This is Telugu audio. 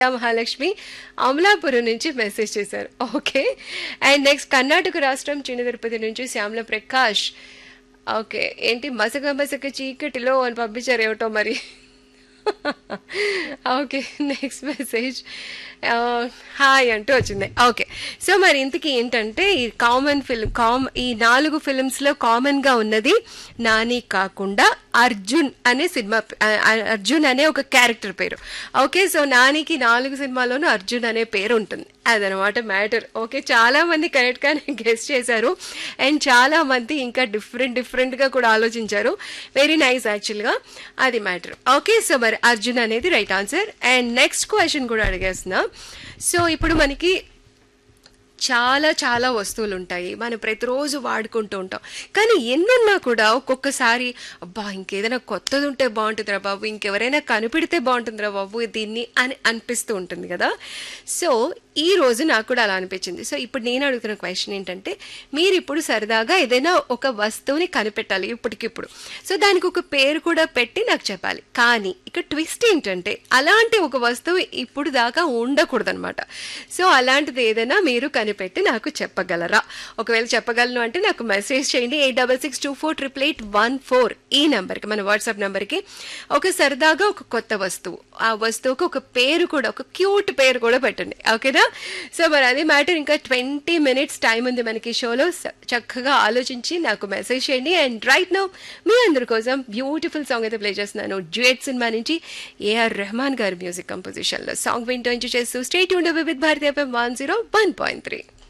మహాలక్ష్మి అమలాపురం నుంచి మెసేజ్ చేశారు ఓకే అండ్ నెక్స్ట్ కర్ణాటక రాష్ట్రం చిన్న తిరుపతి నుంచి శ్యామల ప్రకాష్ ఓకే ఏంటి మసక మసక చీకటిలో అని పంపించారు ఏమిటో మరి ఓకే నెక్స్ట్ మెసేజ్ హాయ్ అంటూ వచ్చింది ఓకే సో మరి ఇంతకీ ఏంటంటే ఈ కామన్ ఫిల్మ్ కామ్ ఈ నాలుగు ఫిల్మ్స్లో కామన్గా ఉన్నది నాని కాకుండా అర్జున్ అనే సినిమా ఆ, అర్జున్ అనే ఒక క్యారెక్టర్ పేరు ఓకే సో నానికి నాలుగు సినిమాలోనూ అర్జున్ అనే పేరు ఉంటుంది అదనమాట మ్యాటర్ ఓకే చాలా మంది కరెక్ట్గానే గెస్ట్ చేశారు అండ్ చాలా మంది ఇంకా డిఫరెంట్ డిఫరెంట్గా కూడా ఆలోచించారు వెరీ నైస్ యాక్చువల్గా అది మ్యాటర్ ఓకే సో మరి అర్జున్ అనేది right answer and next question కూడా అడిగేస్తున్నా సో ఇప్పుడు మనకి చాలా చాలా వస్తువులు ఉంటాయి మనం ప్రతిరోజు వాడుకుంటూ ఉంటాం కానీ ఎన్నున్నా కూడా ఒక్కొక్కసారి అబ్బా ఇంకేదైనా కొత్తది ఉంటే బాగుంటుందిరా బాబు ఇంకెవరైనా కనిపెడితే బాగుంటుందిరా బాబు దీన్ని అని అనిపిస్తూ ఉంటుంది కదా సో ఈ రోజు నాకు కూడా అలా అనిపించింది సో ఇప్పుడు నేను అడుగుతున్న క్వశ్చన్ ఏంటంటే మీరు ఇప్పుడు సరదాగా ఏదైనా ఒక వస్తువుని కనిపెట్టాలి ఇప్పటికిప్పుడు సో దానికి ఒక పేరు కూడా పెట్టి నాకు చెప్పాలి కానీ ఇక ట్విస్ట్ ఏంటంటే అలాంటి ఒక వస్తువు ఇప్పుడు దాకా ఉండకూడదనమాట సో అలాంటిది ఏదైనా మీరు కనిపెట్టి నాకు చెప్పగలరా ఒకవేళ చెప్పగలను అంటే నాకు మెసేజ్ చేయండి eight double six two four triple eight one four ఈ నెంబర్కి మన వాట్సాప్ నెంబర్కి ఒక సరదాగా ఒక కొత్త వస్తువు ఆ వస్తువుకి ఒక పేరు కూడా ఒక క్యూట్ పేరు కూడా పెట్టండి ఓకేనా సో మరి అదే మ్యాటర్ ఇంకా ట్వంటీ మినిట్స్ టైం ఉంది మనకి షోలో స- చక్కగా ఆలోచించి నాకు మెసేజ్ చేయండి అండ్ రైట్ నౌ మీ అందరి కోసం బ్యూటిఫుల్ సాంగ్ అయితే ప్లే చేస్తున్నాను డ్యూయట్ సినిమా నుంచి ఏఆర్ రెహమాన్ గారి మ్యూజిక్ కంపోజిషన్లో సాంగ్ వింటూ ఎంజాయ్ చేస్తూ స్టేట్ ఉండే with Bharatiya one zero one point three